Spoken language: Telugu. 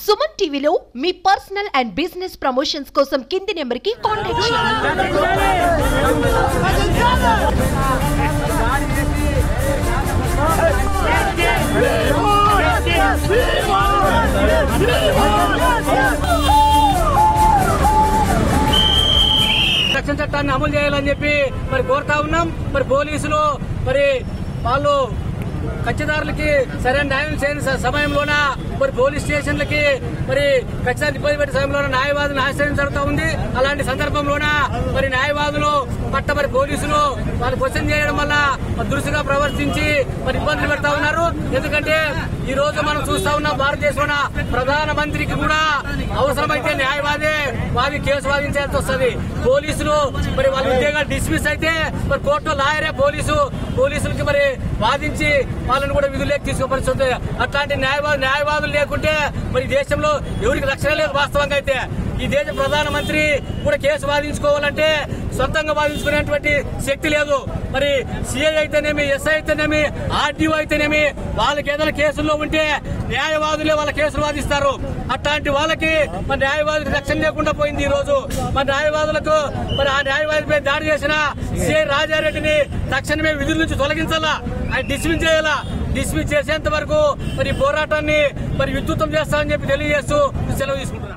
సుమన్ టీవీలో మీ పర్సనల్ అండ్ బిజినెస్ ప్రమోషన్స్ కోసం కింది నెంబర్కి కాంటాక్ట్ చేయండి రక్షణ చట్టాన్ని అమలు చేయాలని చెప్పి మరి కోరుతా ఉన్నాం మరి పోలీసులు మరి వాళ్ళు కక్షదారులకి సరైన న్యాయం చేయని స- సమయంలోన మరి పోలీస్ స్టేషన్లకి మరి కక్షాన్ని ఇబ్బంది పెట్టే సమయంలోన న్యాయవాదులను ఆశ్రయం జరుగుతూ ఉంది అలాంటి సందర్భంలోన మరి న్యాయవాదులు పట్ట మరి పోలీసులు వాళ్ళు క్వశ్చన్ చేయడం వల్ల మరి దురుసుగా ప్రవర్తించి మరి ఇబ్బందులు పెడతా ఉన్నారు ఎందుకంటే ఈ రోజు మనం చూస్తా ఉన్నాం భారతదేశంలో ప్రధాన మంత్రికి కూడా అవసరమైతే న్యాయవాదే వాది కేసు వాదించాల్సి వస్తుంది పోలీసులు మరి వాళ్ళ ఉద్యోగాలు డిస్మిస్ అయితే మరి కోర్టులో లాయరే పోలీసు పోలీసులకి మరి వాదించి వాళ్ళని కూడా విధుల్లోకి తీసుకోపరిస్తుంది అట్లాంటి న్యాయవాదు న్యాయవాదులు లేకుంటే మరి దేశంలో ఎవరికి రక్షణ లేదు వాస్తవంగా అయితే ఈ దేశ ప్రధానమంత్రి కూడా కేసు వాదించుకోవాలంటే సొంతంగా వాదించుకునేటువంటి శక్తి లేదు మరి సిఐ అయితేనేమి ఎస్ఐ అయితేనేమి ఆర్టీఓ అయితేనేమి వాళ్ళకి ఏదైనా కేసుల్లో ఉంటే న్యాయవాదులే వాళ్ళ కేసులు వాదిస్తారు అట్లాంటి వాళ్ళకి మరి న్యాయవాదులకు రక్షణ లేకుండా పోయింది ఈ రోజు మరి న్యాయవాదులకు మరి ఆ న్యాయవాదిపై దాడి చేసిన సిఐ రాజారెడ్డిని తక్షణమే విధుల నుంచి తొలగించాలా ఆయన డిస్మిస్ చేయాలా డిస్మిస్ చేసేంత వరకు మరి ఈ పోరాటాన్ని మరి విద్యుత్తం చేస్తామని చెప్పి తెలియజేస్తూ సెలవు తీసుకుంటున్నాను